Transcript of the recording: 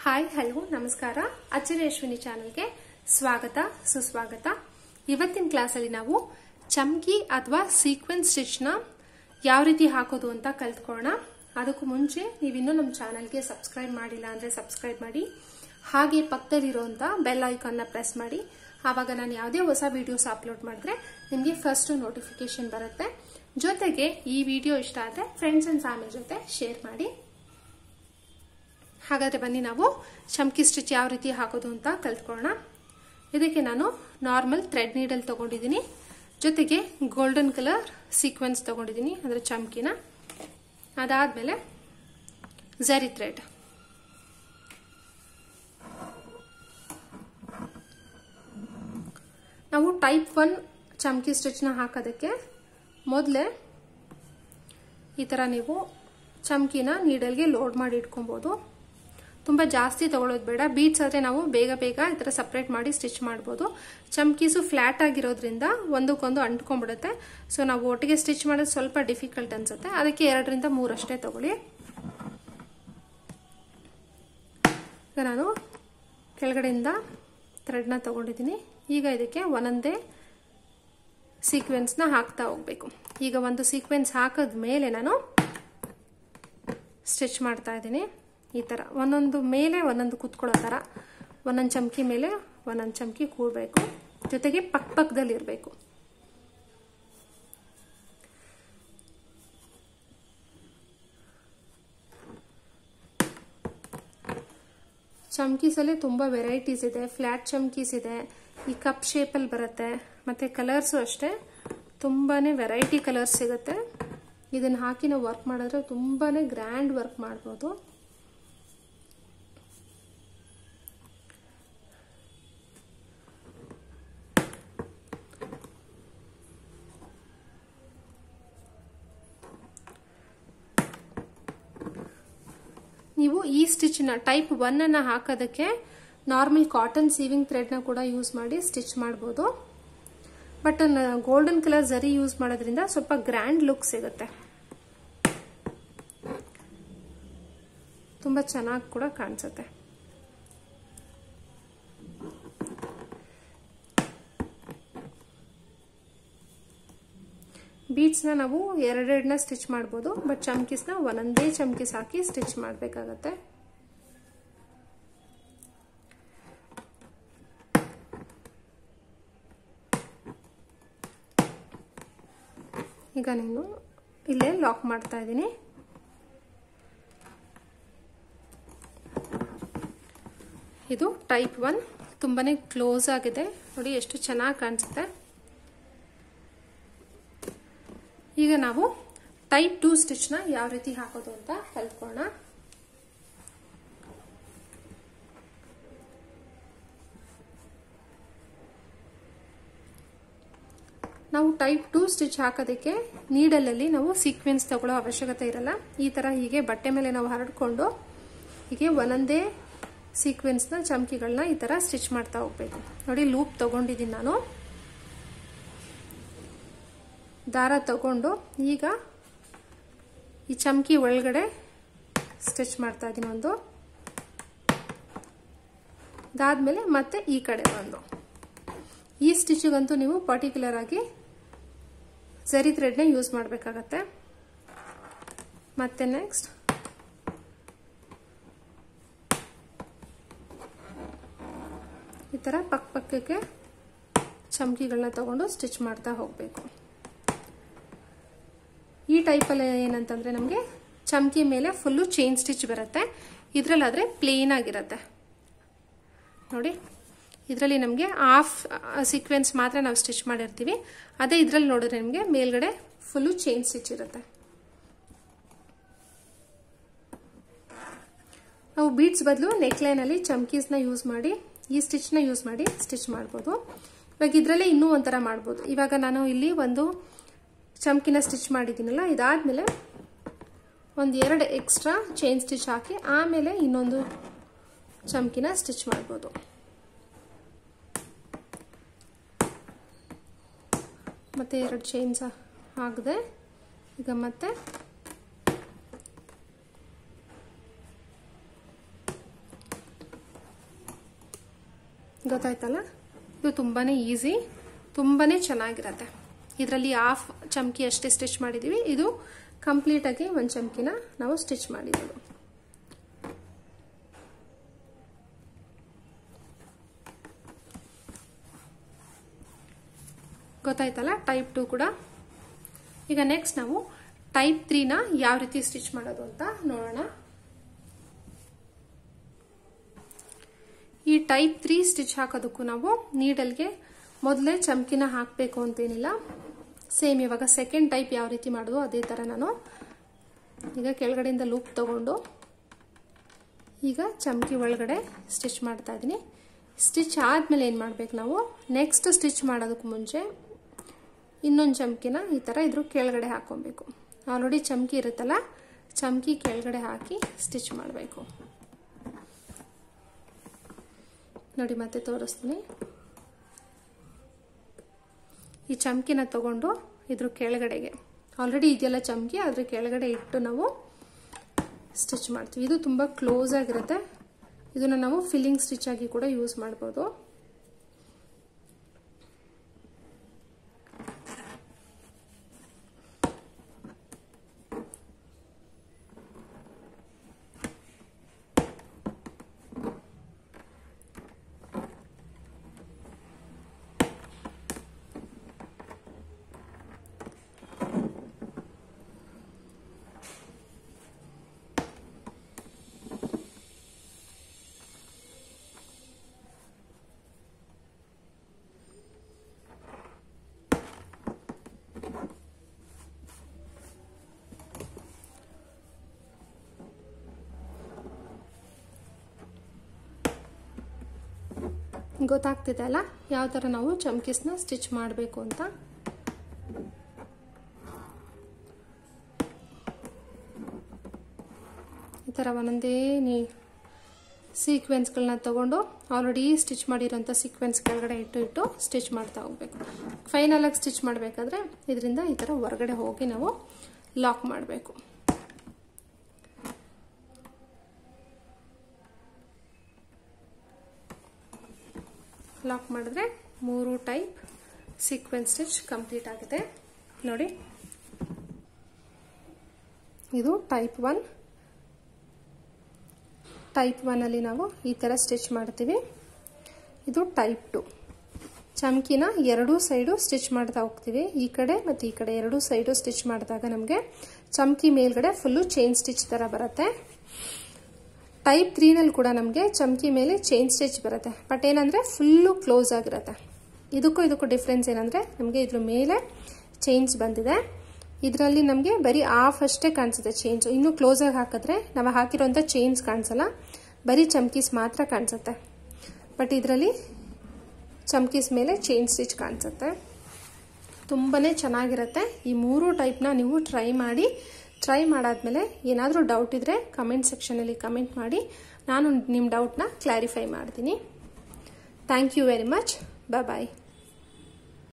hi hello ನಮಸ್ಕಾರ ಅಚ್ಚರೇಶ್ವಿನಿ ಚಾನೆಲ್ಗೆ ಸ್ವಾಗತ ಸುಸ್ವಾಗತ ಇವತ್ತಿನ ಕ್ಲಾಸಲ್ಲಿ ನಾವು ಚಮ್ಕಿ ಅಥವಾ ಸೀಕ್ವೆನ್ಸ್ ಸ್ಟಿಚ್ನ ಯಾವ ರೀತಿ ಹಾಕೋದು ಅಂತ ಕಲ್ತ್ಕೊಳ್ಳೋಣ ಅದಕ್ಕೂ ಮುಂಚೆ ನೀವಿನ್ನೂ ನಮ್ಮ ಚಾನೆಲ್ಗೆ ಸಬ್ಸ್ಕ್ರೈಬ್ ಮಾಡಿಲ್ಲ ಅಂದರೆ ಸಬ್ಸ್ಕ್ರೈಬ್ ಮಾಡಿ ಹಾಗೆ ಪಕ್ಕದಲ್ಲಿರುವಂಥ ಬೆಲ್ ಐಕಾನ್ನ ಪ್ರೆಸ್ ಮಾಡಿ ಆವಾಗ ನಾನು ಯಾವುದೇ ಹೊಸ ವಿಡಿಯೋಸ್ ಅಪ್ಲೋಡ್ ಮಾಡಿದ್ರೆ ನಿಮಗೆ ಫಸ್ಟ್ ನೋಟಿಫಿಕೇಶನ್ ಬರುತ್ತೆ ಜೊತೆಗೆ ಈ ವಿಡಿಯೋ ಇಷ್ಟ ಆದರೆ ಫ್ರೆಂಡ್ಸ್ ಆ್ಯಂಡ್ ಫ್ಯಾಮಿಲಿ ಜೊತೆ ಶೇರ್ ಮಾಡಿ ಹಾಗಾದರೆ ಬನ್ನಿ ನಾವು ಚಮ್ಕಿ ಸ್ಟಿಚ್ ಯಾವ ರೀತಿ ಹಾಕೋದು ಅಂತ ಕಲ್ತ್ಕೊಳ್ಳೋಣ ಇದಕ್ಕೆ ನಾನು ನಾರ್ಮಲ್ ಥ್ರೆಡ್ ನೀಡಲ್ ತೊಗೊಂಡಿದ್ದೀನಿ ಜೊತೆಗೆ ಗೋಲ್ಡನ್ ಕಲರ್ ಸೀಕ್ವೆನ್ಸ್ ತೊಗೊಂಡಿದ್ದೀನಿ ಅಂದರೆ ಚಮ್ಕಿನ ಅದಾದಮೇಲೆ ಝರಿ ಥ್ರೆಡ್ ನಾವು ಟೈಪ್ ಒನ್ ಚಮ್ಕಿ ಸ್ಟಿಚ್ನ ಹಾಕೋದಕ್ಕೆ ಮೊದಲೇ ಈ ಥರ ನೀವು ಚಮ್ಕಿನ ನೀಡಲ್ಗೆ ಲೋಡ್ ಮಾಡಿ ಇಟ್ಕೊಬೋದು ತುಂಬ ಜಾಸ್ತಿ ತಗೊಳ್ಳೋದು ಬೇಡ ಬೀಟ್ಸ್ ಆದರೆ ನಾವು ಬೇಗ ಬೇಗ ಈ ಥರ ಸಪ್ರೇಟ್ ಮಾಡಿ ಸ್ಟಿಚ್ ಮಾಡ್ಬೋದು ಚಮ್ಕೀಸು ಫ್ಲ್ಯಾಟ್ ಆಗಿರೋದ್ರಿಂದ ಒಂದಕ್ಕೊಂದು ಅಂಟ್ಕೊಂಡ್ಬಿಡುತ್ತೆ ಸೊ ನಾವು ಒಟ್ಟಿಗೆ ಸ್ಟಿಚ್ ಮಾಡೋದು ಸ್ವಲ್ಪ ಡಿಫಿಕಲ್ಟ್ ಅನ್ಸುತ್ತೆ ಅದಕ್ಕೆ ಎರಡರಿಂದ ಮೂರಷ್ಟೇ ತಗೊಳ್ಳಿ ಈಗ ನಾನು ಕೆಳಗಡೆಯಿಂದ ಥ್ರೆಡ್ನ ತಗೊಂಡಿದ್ದೀನಿ ಈಗ ಇದಕ್ಕೆ ಒಂದೊಂದೇ ಸೀಕ್ವೆನ್ಸ್ನ ಹಾಕ್ತಾ ಹೋಗ್ಬೇಕು ಈಗ ಒಂದು ಸೀಕ್ವೆನ್ಸ್ ಹಾಕಿದ ಮೇಲೆ ನಾನು ಸ್ಟಿಚ್ ಮಾಡ್ತಾ ಇದ್ದೀನಿ ಈ ಥರ ಒಂದೊಂದು ಮೇಲೆ ಒಂದೊಂದು ಕೂತ್ಕೊಳ್ಳೋ ಥರ ಒಂದೊಂದು ಚಮಕಿ ಮೇಲೆ ಒಂದೊಂದು ಚಮಕಿ ಕೂಡಬೇಕು ಜೊತೆಗೆ ಪಕ್ಕ ಪಕ್ಕದಲ್ಲಿ ಇರಬೇಕು ಚಮ್ಕೀಸಲ್ಲಿ ತುಂಬ ವೆರೈಟೀಸ್ ಇದೆ ಫ್ಲ್ಯಾಟ್ ಚಮ್ಕೀಸ್ ಇದೆ ಈ ಕಪ್ ಶೇಪಲ್ಲಿ ಬರುತ್ತೆ ಮತ್ತು ಕಲರ್ಸು ಅಷ್ಟೇ ತುಂಬಾ ವೆರೈಟಿ ಕಲರ್ಸ್ ಸಿಗುತ್ತೆ ಇದನ್ನು ಹಾಕಿ ನಾವು ವರ್ಕ್ ಮಾಡಿದ್ರೆ ತುಂಬಾ ಗ್ರ್ಯಾಂಡ್ ವರ್ಕ್ ಮಾಡ್ಬೋದು ನೀವು ಈ ಸ್ಟಿಚ್ನ ಟೈಪ್ ಒನ್ ಅನ್ನ ಹಾಕೋದಕ್ಕೆ ನಾರ್ಮಲ್ ಕಾಟನ್ ಸೀವಿಂಗ್ ಥ್ರೆಡ್ನ ಕೂಡ ಯೂಸ್ ಮಾಡಿ ಸ್ಟಿಚ್ ಮಾಡ್ಬೋದು but golden colour zari use ಮಾಡೋದ್ರಿಂದ ಸ್ವಲ್ಪ ಗ್ರ್ಯಾಂಡ್ ಲುಕ್ ಸಿಗುತ್ತೆ ತುಂಬ ಚೆನ್ನಾಗಿ ಕೂಡ ಕಾಣಿಸುತ್ತೆ ಬೀಟ್ಸ್ನ ನಾವು ಎರಡೆರಡನ್ನ ಸ್ಟಿಚ್ ಮಾಡ್ಬೋದು ಬಟ್ ಚಮ್ಕೀಸ್ನ ಒಂದೊಂದೇ ಚಮ್ಕೀಸ್ ಹಾಕಿ ಸ್ಟಿಚ್ ಮಾಡಬೇಕಾಗತ್ತೆ ಈಗ ನೀನು ಇಲ್ಲೇ ಲಾಕ್ ಮಾಡ್ತಾ ಇದ್ದೀನಿ ಇದು ಟೈಪ್ ಒನ್ ತುಂಬಾನೇ ಕ್ಲೋಸ್ ಆಗಿದೆ ನೋಡಿ ಎಷ್ಟು ಚೆನ್ನಾಗಿ ಕಾಣಿಸುತ್ತೆ ಈಗ ನಾವು ಟೈಪ್ ಟೂ ಸ್ಟಿಚ್ನ ಯಾವ ರೀತಿ ಹಾಕೋದು ಅಂತ ಕಲ್ತ್ಕೊಳ್ಳೋಣ ನಾವು ಟೈಪ್ ಟೂ ಸ್ಟಿಚ್ ಹಾಕೋದಕ್ಕೆ ನೀಡಲಲ್ಲಿ ನಾವು ಸೀಕ್ವೆನ್ಸ್ ತಗೊಳ್ಳೋ ಅವಶ್ಯಕತೆ ಇರಲ್ಲ ಈ ತರ ಹೀಗೆ ಬಟ್ಟೆ ಮೇಲೆ ನಾವು ಹರಡ್ಕೊಂಡು ಹೀಗೆ ಒಂದೊಂದೇ ಸೀಕ್ವೆನ್ಸ್ನ ಚಮಕಿಗಳನ್ನ ಈ ತರ ಸ್ಟಿಚ್ ಮಾಡ್ತಾ ಹೋಗ್ಬೇಕು ನೋಡಿ ಲೂಪ್ ತಗೊಂಡಿದ್ದೀನಿ ನಾನು ದಾರ ತಗೊಂಡು ಈಗ ಈ ಚಮಕಿ ಒಳಗಡೆ ಸ್ಟಿಚ್ ಮಾಡ್ತಾ ಇದ್ದೀನಿ ಒಂದು ಅದಾದ್ಮೇಲೆ ಮತ್ತೆ ಈ ಕಡೆ ಒಂದು ಈ ಸ್ಟಿಚ್ಗಂತೂ ನೀವು ಪರ್ಟಿಕ್ಯುಲರ್ ಆಗಿ ಸರಿ ಥ್ರೆಡ್ನ ಯೂಸ್ ಮಾಡಬೇಕಾಗತ್ತೆ ಮತ್ತೆ ನೆಕ್ಸ್ಟ್ ಈ ಥರ ಪಕ್ಕ ಪಕ್ಕಕ್ಕೆ ಚಮಕಿಗಳನ್ನ ತಗೊಂಡು ಸ್ಟಿಚ್ ಮಾಡ್ತಾ ಹೋಗಬೇಕು ಈ ಟೈಪಲ್ಲಿ ಏನಂತಂದ್ರೆ ನಮಗೆ ಚಮಕಿ ಮೇಲೆ ಫುಲ್ಲು ಚೈನ್ ಸ್ಟಿಚ್ ಬರುತ್ತೆ ಇದರಲ್ಲಾದರೆ ಪ್ಲೇನ್ ಆಗಿರುತ್ತೆ ನೋಡಿ ಇದರಲ್ಲಿ ನಮಗೆ ಹಾಫ್ ಸೀಕ್ವೆನ್ಸ್ ಮಾತ್ರ ನಾವು ಸ್ಟಿಚ್ ಮಾಡಿರ್ತೀವಿ ಅದೇ ಇದರಲ್ಲಿ ನೋಡಿದ್ರೆ ನಿಮಗೆ ಮೇಲ್ಗಡೆ ಫುಲ್ಲು ಚೈನ್ ಸ್ಟಿಚ್ ಇರುತ್ತೆ ನಾವು ಬೀಟ್ಸ್ ಬದಲು ನೆಕ್ಲೈನಲ್ಲಿ ಚಮ್ಕೀಸ್ನ ಯೂಸ್ ಮಾಡಿ ಈ ಸ್ಟಿಚ್ನ ಯೂಸ್ ಮಾಡಿ ಸ್ಟಿಚ್ ಮಾಡ್ಬೋದು ಇವಾಗ ಇದರಲ್ಲೇ ಇನ್ನೂ ಒಂಥರ ಮಾಡ್ಬೋದು ಇವಾಗ ನಾನು ಇಲ್ಲಿ ಒಂದು ಚಮ್ಕಿನ ಸ್ಟಿಚ್ ಮಾಡಿದ್ದೀನಲ್ಲ ಇದಾದ್ಮೇಲೆ ಒಂದು ಎರಡು ಎಕ್ಸ್ಟ್ರಾ ಚೈನ್ ಸ್ಟಿಚ್ ಹಾಕಿ ಆಮೇಲೆ ಇನ್ನೊಂದು ಚಮ್ಕಿನ ಸ್ಟಿಚ್ ಮಾಡ್ಬೋದು ಮತ್ತೆ ಎರಡು ಚೈನ್ಸ್ ಹಾಕಿದೆ ಈಗ ಮತ್ತೆ ಗೊತ್ತಾಯ್ತಲ್ಲ ಇದು ತುಂಬಾ ಈಸಿ ತುಂಬಾ ಚೆನ್ನಾಗಿರತ್ತೆ ಇದರಲ್ಲಿ ಹಾಫ್ ಚಮಕಿ ಅಷ್ಟೇ ಸ್ಟಿಚ್ ಮಾಡಿದ್ದೀವಿ ಇದು ಕಂಪ್ಲೀಟಾಗಿ ಒಂದು ಚಮಕಿನ ನಾವು ಸ್ಟಿಚ್ ಮಾಡಿದ್ದೀವಿ ಗೊತ್ತಾಯ್ತಲ್ಲ ಟೈಪ್ ಟು ಕೂಡ ಈಗ ನೆಕ್ಸ್ಟ್ ನಾವು ಟೈಪ್ ತ್ರೀನ ಯಾವ ರೀತಿ ಸ್ಟಿಚ್ ಮಾಡೋದು ಅಂತ ನೋಡೋಣ ಈ ಟೈಪ್ ತ್ರೀ ಸ್ಟಿಚ್ ಹಾಕೋದಕ್ಕೂ ನಾವು ನೀಡಲ್ಗೆ ಮೊದಲೇ ಚಮಕಿನ ಹಾಕಬೇಕು ಅಂತೇನಿಲ್ಲ ಸೇಮ್ ಇವಾಗ ಸೆಕೆಂಡ್ ಟೈಪ್ ಯಾವ ರೀತಿ ಮಾಡೋದು ಅದೇ ಥರ ನಾನು ಈಗ ಕೆಳಗಡೆಯಿಂದ ಲೂಪ್ ತಗೊಂಡು ಈಗ ಚಮಕಿ ಒಳಗಡೆ ಸ್ಟಿಚ್ ಮಾಡ್ತಾ ಇದ್ದೀನಿ ಸ್ಟಿಚ್ ಆದಮೇಲೆ ಏನು ಮಾಡ್ಬೇಕು ನಾವು ನೆಕ್ಸ್ಟ್ ಸ್ಟಿಚ್ ಮಾಡೋದಕ್ಕೆ ಮುಂಚೆ ಇನ್ನೊಂದು ಚಮಕಿನ ಈ ಥರ ಇದ್ರ ಕೆಳಗಡೆ ಹಾಕೊಬೇಕು ಆಲ್ರೆಡಿ ಚಮಕಿ ಇರುತ್ತಲ್ಲ ಚಮಕಿ ಕೆಳಗಡೆ ಹಾಕಿ ಸ್ಟಿಚ್ ಮಾಡಬೇಕು ನೋಡಿ ಮತ್ತೆ ತೋರಿಸ್ತೀನಿ ಈ ಚಮಕಿನ ತಗೊಂಡು ಇದ್ರ ಕೆಳಗಡೆಗೆ ಆಲ್ರೆಡಿ ಇದೆಲ್ಲ ಚಮಕಿ ಅದ್ರ ಕೆಳಗಡೆ ಇಟ್ಟು ನಾವು ಸ್ಟಿಚ್ ಮಾಡ್ತೀವಿ ಇದು ತುಂಬ ಕ್ಲೋಸ್ ಆಗಿರುತ್ತೆ ಇದನ್ನು ನಾವು ಫಿಲ್ಲಿಂಗ್ ಸ್ಟಿಚ್ ಆಗಿ ಕೂಡ ಯೂಸ್ ಮಾಡ್ಬೋದು ಗೊತ್ತಾಗ್ತಿದೆ ಅಲ್ಲ ಯಾವ ಥರ ನಾವು ಚಮ್ಕಿಸ್ನ ಸ್ಟಿಚ್ ಮಾಡಬೇಕು ಅಂತ ಈ ಥರ ಒಂದೊಂದೇ ನೀ ಸೀಕ್ವೆನ್ಸ್ಗಳನ್ನ ತಗೊಂಡು ಆಲ್ರೆಡಿ ಸ್ಟಿಚ್ ಮಾಡಿರೋಂಥ ಸೀಕ್ವೆನ್ಸ್ ಕೆಳಗಡೆ ಇಟ್ಟು ಇಟ್ಟು ಸ್ಟಿಚ್ ಮಾಡ್ತಾ ಹೋಗ್ಬೇಕು ಫೈನಲಾಗಿ ಸ್ಟಿಚ್ ಮಾಡಬೇಕಾದ್ರೆ ಇದರಿಂದ ಈ ಥರ ಹೊರಗಡೆ ಹೋಗಿ ನಾವು ಲಾಕ್ ಮಾಡಬೇಕು ಲಾಕ್ ಮಾಡಿದ್ರೆ ಮೂರು ಟೈಪ್ ಸೀಕ್ವೆನ್ಸ್ ಸ್ಟಿಚ್ ಕಂಪ್ಲೀಟ್ ಆಗಿದೆ ನೋಡಿ ಇದು ಟೈಪ್ ಒನ್ ಟೈಪ್ ಒನ್ನಲ್ಲಿ ನಾವು ಈ ಥರ ಸ್ಟಿಚ್ ಮಾಡ್ತೀವಿ ಇದು ಟೈಪ್ ಟು ಚಮಕಿನ ಎರಡೂ ಸೈಡು ಸ್ಟಿಚ್ ಮಾಡ್ತಾ ಹೋಗ್ತೀವಿ ಈ ಕಡೆ ಮತ್ತು ಈ ಕಡೆ ಎರಡೂ ಸೈಡು ಸ್ಟಿಚ್ ಮಾಡಿದಾಗ ನಮಗೆ ಚಮಕಿ ಮೇಲ್ಗಡೆ ಫುಲ್ಲು ಚೈನ್ ಸ್ಟಿಚ್ ಥರ ಬರುತ್ತೆ ಟೈಪ್ ತ್ರೀನಲ್ಲಿ ಕೂಡ ನಮಗೆ ಚಮಕಿ ಮೇಲೆ ಚೈನ್ ಸ್ಟಿಚ್ ಬರುತ್ತೆ ಬಟ್ ಏನಂದರೆ ಫುಲ್ಲು ಕ್ಲೋಸ್ ಆಗಿರುತ್ತೆ ಇದಕ್ಕೂ ಇದಕ್ಕೂ ಡಿಫ್ರೆನ್ಸ್ ಏನಂದರೆ ನಮಗೆ ಇದ್ರ ಮೇಲೆ ಚೈನ್ಸ್ ಬಂದಿದೆ ಇದರಲ್ಲಿ ನಮಗೆ ಬರೀ ಆಫ್ ಅಷ್ಟೇ ಕಾಣಿಸುತ್ತೆ ಚೈನ್ಸ್ ಇನ್ನೂ ಕ್ಲೋಸಾಗಿ ಹಾಕಿದ್ರೆ ನಾವು ಹಾಕಿರೋಂಥ ಚೈನ್ಸ್ ಕಾಣಿಸಲ್ಲ ಬರೀ ಚಮ್ಕೀಸ್ ಮಾತ್ರ ಕಾಣಿಸುತ್ತೆ ಬಟ್ ಇದರಲ್ಲಿ ಚಮ್ಕೀಸ್ ಮೇಲೆ ಚೈನ್ ಸ್ಟಿಚ್ ಕಾಣಿಸುತ್ತೆ ತುಂಬಾ ಚೆನ್ನಾಗಿರುತ್ತೆ ಈ ಮೂರು ಟೈಪ್ನ ನೀವು ಟ್ರೈ ಮಾಡಿ ಟ್ರೈ ಮಾಡಾದ್ಮೇಲೆ ಏನಾದರೂ ಡೌಟ್ ಇದ್ದರೆ ಕಮೆಂಟ್ ಸೆಕ್ಷನಲ್ಲಿ ಕಮೆಂಟ್ ಮಾಡಿ ನಾನು ನಿಮ್ಮ ಡೌಟ್ನ ಕ್ಲಾರಿಫೈ ಮಾಡ್ತೀನಿ thank you very much bye